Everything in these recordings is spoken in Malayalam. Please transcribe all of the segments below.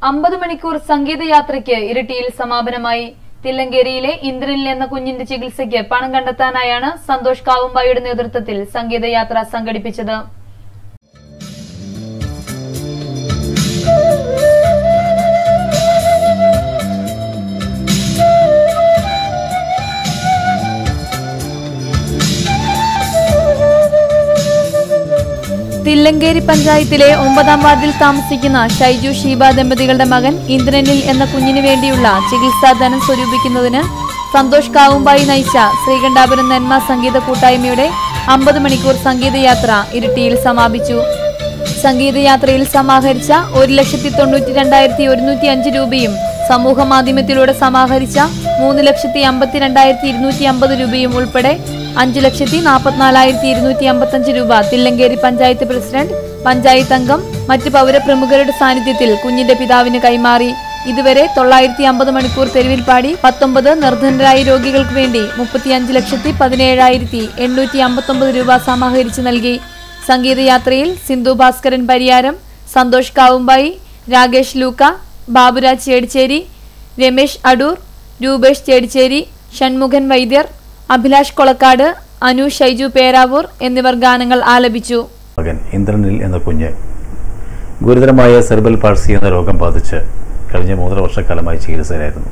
അമ്പത് മണിക്കൂർ സംഗീതയാത്രയ്ക്ക് ഇരിട്ടിയിൽ സമാപനമായി തില്ലങ്കേരിയിലെ ഇന്ദ്രനിൽ എന്ന കുഞ്ഞിന്റെ ചികിത്സയ്ക്ക് പണം കണ്ടെത്താനായാണ് സന്തോഷ് കാവുമ്പായുടെ നേതൃത്വത്തിൽ സംഗീതയാത്ര സംഘടിപ്പിച്ചത് തില്ലങ്കേരി പഞ്ചായത്തിലെ ഒമ്പതാം വാർഡിൽ താമസിക്കുന്ന ഷൈജു ഷീബ ദമ്പതികളുടെ മകൻ ഇന്ദ്രനിൽ എന്ന കുഞ്ഞിനു വേണ്ടിയുള്ള ചികിത്സാ ധനം സ്വരൂപിക്കുന്നതിന് സന്തോഷ് കാവുമ്പായി നയിച്ച ശ്രീകണ്ഠാപുരം നന്മ സംഗീത കൂട്ടായ്മയുടെ അമ്പത് മണിക്കൂർ സംഗീതയാത്ര ഇരിട്ടിയിൽ സമാപിച്ചു സംഗീതയാത്രയിൽ സമാഹരിച്ച ഒരു ലക്ഷത്തി തൊണ്ണൂറ്റി രണ്ടായിരത്തി ഒരുന്നൂറ്റി അഞ്ച് രൂപയും സമൂഹ മാധ്യമത്തിലൂടെ സമാഹരിച്ച മൂന്ന് ലക്ഷത്തി അമ്പത്തി രണ്ടായിരത്തി ഇരുന്നൂറ്റി അമ്പത് രൂപയും ഉൾപ്പെടെ അഞ്ചു ലക്ഷത്തി നാൽപ്പത്തിനാലായിരത്തി ഇരുന്നൂറ്റി അമ്പത്തഞ്ച് രൂപ തില്ലങ്കേരി പഞ്ചായത്ത് പ്രസിഡന്റ് പഞ്ചായത്ത് അംഗം മറ്റ് പൗരപ്രമുഖരുടെ സാന്നിധ്യത്തിൽ കുഞ്ഞിന്റെ പിതാവിന് കൈമാറി ഇതുവരെ തൊള്ളായിരത്തി അമ്പത് മണിക്കൂർ തെരുവിൽ പാടി പത്തൊമ്പത് നിർധനരായ രോഗികൾക്ക് വേണ്ടി മുപ്പത്തിയഞ്ച് ലക്ഷത്തി പതിനേഴായിരത്തി എണ്ണൂറ്റി അമ്പത്തൊമ്പത് രൂപ സമാഹരിച്ചു നൽകി സംഗീതയാത്രയിൽ സിന്ധു ഭാസ്കരൻ പരിയാരം സന്തോഷ് കാവുമ്പായി രാകേഷ് ലൂക്ക ബാബുരാജ് ചേടിച്ചേരി രമേശ് അടൂർ രൂപേഷ് ചേടിച്ചേരി ഷൺമുഖൻ വൈദ്യർ അഭിലാഷ് കൊളക്കാട് അനു ഷൈജു പേരാവൂർ എന്നിവർ ഗാനങ്ങൾ ആലപിച്ചു മകൻ ഇന്ദ്രനിൽ എന്ന കുഞ്ഞ് ഗുരുതരമായ സെർബൽ പാൾസി എന്ന രോഗം ബാധിച്ച് കഴിഞ്ഞ മൂന്നര വർഷക്കാലമായി ചികിത്സയിലായിരുന്നു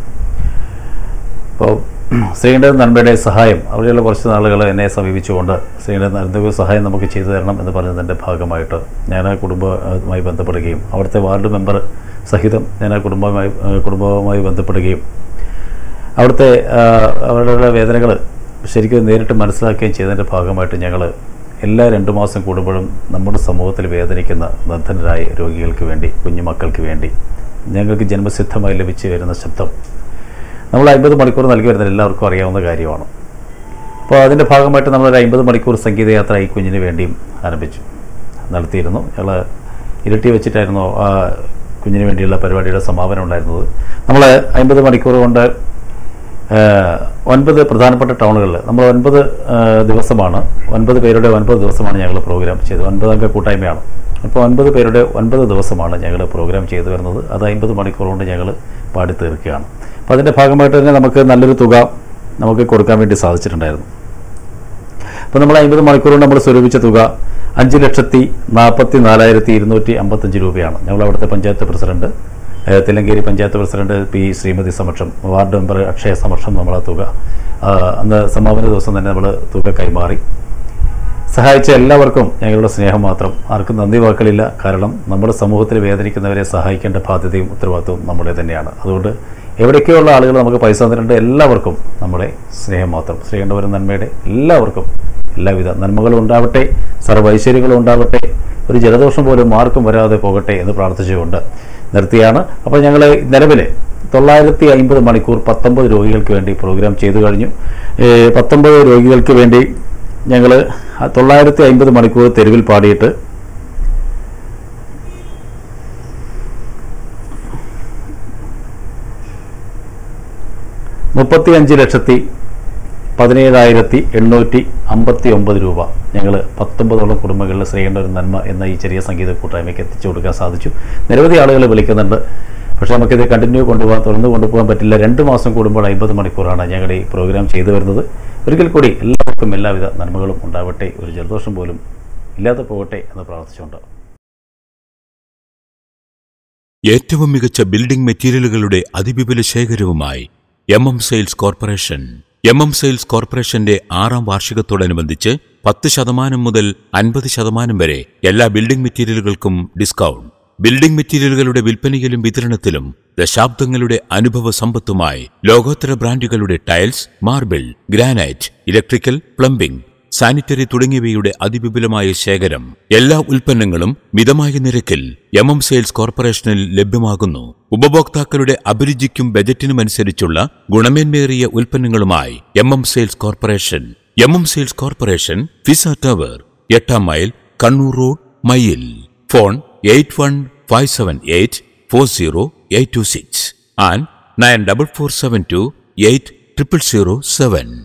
അപ്പോൾ ശ്രീകണ്ഠ നന്മയുടെ സഹായം അവിടെയുള്ള കുറച്ച് നാളുകൾ എന്നെ സമീപിച്ചുകൊണ്ട് ശ്രീകണ്ഠ എന്തെങ്കിലും സഹായം നമുക്ക് ചെയ്തു തരണം എന്ന് പറഞ്ഞതിൻ്റെ ഭാഗമായിട്ട് ഞാൻ ആ കുടുംബവുമായി ബന്ധപ്പെടുകയും അവിടുത്തെ വാർഡ് മെമ്പർ സഹിതം ഞാൻ ആ കുടുംബവുമായി കുടുംബവുമായി ബന്ധപ്പെടുകയും അവിടുത്തെ ആ, അവരുടെ വേദനകൾ ശരിക്കും നേരിട്ട് മനസ്സിലാക്കുകയും ചെയ്തതിൻ്റെ ഭാഗമായിട്ട് ഞങ്ങൾ എല്ലാ രണ്ട് മാസം കൂടുമ്പോഴും നമ്മുടെ സമൂഹത്തിൽ വേദനിക്കുന്ന നിർധനരായ രോഗികൾക്ക് വേണ്ടി കുഞ്ഞുമക്കൾക്ക് വേണ്ടി ഞങ്ങൾക്ക് ജന്മസിദ്ധമായി ലഭിച്ചു വരുന്ന ശബ്ദം നമ്മൾ അമ്പത് മണിക്കൂർ നൽകി വരുന്ന എല്ലാവർക്കും അറിയാവുന്ന കാര്യമാണ് അപ്പോൾ അതിൻ്റെ ഭാഗമായിട്ട് നമ്മളൊരു അമ്പത് മണിക്കൂർ സംഗീതയാത്ര ഈ കുഞ്ഞിന് വേണ്ടിയും ആരംഭിച്ചു നടത്തിയിരുന്നു ഞങ്ങൾ ഇരട്ടി വെച്ചിട്ടായിരുന്നു ആ കുഞ്ഞിന് വേണ്ടിയുള്ള പരിപാടിയുടെ സമാപനം ഉണ്ടായിരുന്നത് നമ്മൾ അമ്പത് മണിക്കൂർ കൊണ്ട് ഏഹ്, ഒൻപത് പ്രധാനപ്പെട്ട ടൗണുകളിൽ നമ്മൾ ഒൻപത് ഏഹ്, ദിവസമാണ് ഒൻപത് പേരുടെ ഒൻപത് ദിവസമാണ് ഞങ്ങൾ പ്രോഗ്രാം ചെയ്തത് ഒൻപതംഗ കൂട്ടായ്മയാണ് അപ്പോൾ ഒൻപത് പേരുടെ ഒൻപത് ദിവസമാണ് ഞങ്ങൾ പ്രോഗ്രാം ചെയ്തു വരുന്നത് അത് അമ്പത് മണിക്കൂർ കൊണ്ട് ഞങ്ങൾ പാടി തീർക്കുകയാണ് അപ്പോൾ അതിൻ്റെ ഭാഗമായിട്ട് തന്നെ നമുക്ക് നല്ലൊരു തുക നമുക്ക് കൊടുക്കാൻ വേണ്ടി സാധിച്ചിട്ടുണ്ടായിരുന്നു അപ്പോൾ നമ്മൾ അമ്പത് മണിക്കൂർ കൊണ്ട് നമ്മൾ സ്വരൂപിച്ച തുക അഞ്ച് ലക്ഷത്തി നാൽപ്പത്തി നാലായിരത്തി ഇരുന്നൂറ്റി അമ്പത്തഞ്ച് രൂപയാണ് ഞങ്ങൾ അവിടുത്തെ പഞ്ചായത്ത് പ്രസിഡന്റ് ഏഹ്, തില്ലങ്കേരി പഞ്ചായത്ത് പ്രസിഡന്റ് പി ശ്രീമതി സമക്ഷം വാർഡ് മെമ്പർ അക്ഷയ സമക്ഷം നമ്മൾ ആ തുക ആ, അന്ന് സമാപന ദിവസം തന്നെ നമ്മൾ തുക കൈമാറി സഹായിച്ച എല്ലാവർക്കും ഞങ്ങളുടെ സ്നേഹം മാത്രം ആർക്കും നന്ദി വാക്കുകളില്ല കാരണം നമ്മുടെ സമൂഹത്തിൽ വേദനിക്കുന്നവരെ സഹായിക്കേണ്ട ബാധ്യതയും ഉത്തരവാദിത്വവും നമ്മുടെ തന്നെയാണ് അതുകൊണ്ട് എവിടേക്കുള്ള ആളുകൾ നമുക്ക് പൈസ തന്നിട്ടുണ്ട് എല്ലാവർക്കും നമ്മുടെ സ്നേഹം മാത്രം ശ്രീകണ്ഠപുരം നന്മയുടെ എല്ലാവർക്കും എല്ലാവിധ നന്മകളും ഉണ്ടാവട്ടെ സർവൈശ്വര്യങ്ങളും ഉണ്ടാവട്ടെ ഒരു ജലദോഷം പോലും ആർക്കും വരാതെ പോകട്ടെ എന്ന് പ്രാർത്ഥിച്ചുകൊണ്ട് നിർത്തിയാണ് അപ്പോൾ ഞങ്ങൾ നിലവിൽ തൊള്ളായിരത്തി അമ്പത് മണിക്കൂർ പത്തൊമ്പത് രോഗികൾക്ക് വേണ്ടി പ്രോഗ്രാം ചെയ്തു കഴിഞ്ഞു ഏഹ് പത്തൊമ്പത് രോഗികൾക്ക് വേണ്ടി ഞങ്ങൾ തൊള്ളായിരത്തി അമ്പത് മണിക്കൂർ തെരുവിൽ പാടിയിട്ട് മുപ്പത്തിയഞ്ച് ലക്ഷത്തി പതിനേഴായിരത്തി എണ്ണൂറ്റി അമ്പത്തി ഒമ്പത് രൂപ ഞങ്ങൾ പത്തൊമ്പതോളം കുടുംബങ്ങളിൽ ശ്രീകണ്ഠ ഒരു നന്മ എന്ന ഈ ചെറിയ സംഗീത കൂട്ടായ്മയ്ക്ക് എത്തിച്ചു കൊടുക്കാൻ സാധിച്ചു നിരവധി ആളുകൾ വിളിക്കുന്നുണ്ട് പക്ഷേ നമുക്കിത് കണ്ടിന്യൂ കൊണ്ടുപോകാൻ തുറന്നു കൊണ്ടുപോകാൻ പറ്റില്ല രണ്ട് മാസം കൂടുമ്പോൾ അമ്പത് മണിക്കൂറാണ് ഞങ്ങളുടെ ഈ പ്രോഗ്രാം ചെയ്തു വരുന്നത് ഒരിക്കൽ കൂടി എല്ലാവർക്കും എല്ലാവിധ നന്മകളും ഉണ്ടാവട്ടെ ഒരു ജലദോഷം പോലും ഇല്ലാതെ പോകട്ടെ എന്ന് പ്രാർത്ഥിച്ചുകൊണ്ട് ഏറ്റവും മികച്ച ബിൽഡിംഗ് മെറ്റീരിയലുകളുടെ അതിവിപുല ശേഖരവുമായി M M sales corporation M M sales കോർപ്പറേഷന്റെ ആറാം വാർഷികത്തോടനുബന്ധിച്ച് പത്ത് ശതമാനം മുതൽ അൻപത് ശതമാനം വരെ എല്ലാ ബിൽഡിംഗ് മെറ്റീരിയലുകൾക്കും ഡിസ്കൗണ്ട് ബിൽഡിംഗ് മെറ്റീരിയലുകളുടെ വിൽപ്പനയിലും വിതരണത്തിലും ദശാബ്ദങ്ങളുടെ അനുഭവ സമ്പത്തുമായി ലോകോത്തര ബ്രാൻഡുകളുടെ tiles marble granite electrical plumbing sanitary തുടങ്ങിയവയുടെ അതിവിപുലമായ ശേഖരം എല്ലാ ഉൽപ്പന്നങ്ങളും മിതമായ നിരക്കിൽ എം എം സെയിൽസ് കോർപ്പറേഷനിൽ ലഭ്യമാകുന്നു ഉപഭോക്താക്കളുടെ അഭിരുചിക്കും ബജറ്റിനുമനുസരിച്ചുള്ള ഗുണമേന്മേറിയ ഉൽപ്പന്നങ്ങളുമായി M M sales corporation M M sales corporation Fiza tower എട്ടാം മൈൽ കണ്ണൂർ റോഡ് മയിൽ phone eight one five seven eight four zero eight two six and nine double four seven two eight triple zero seven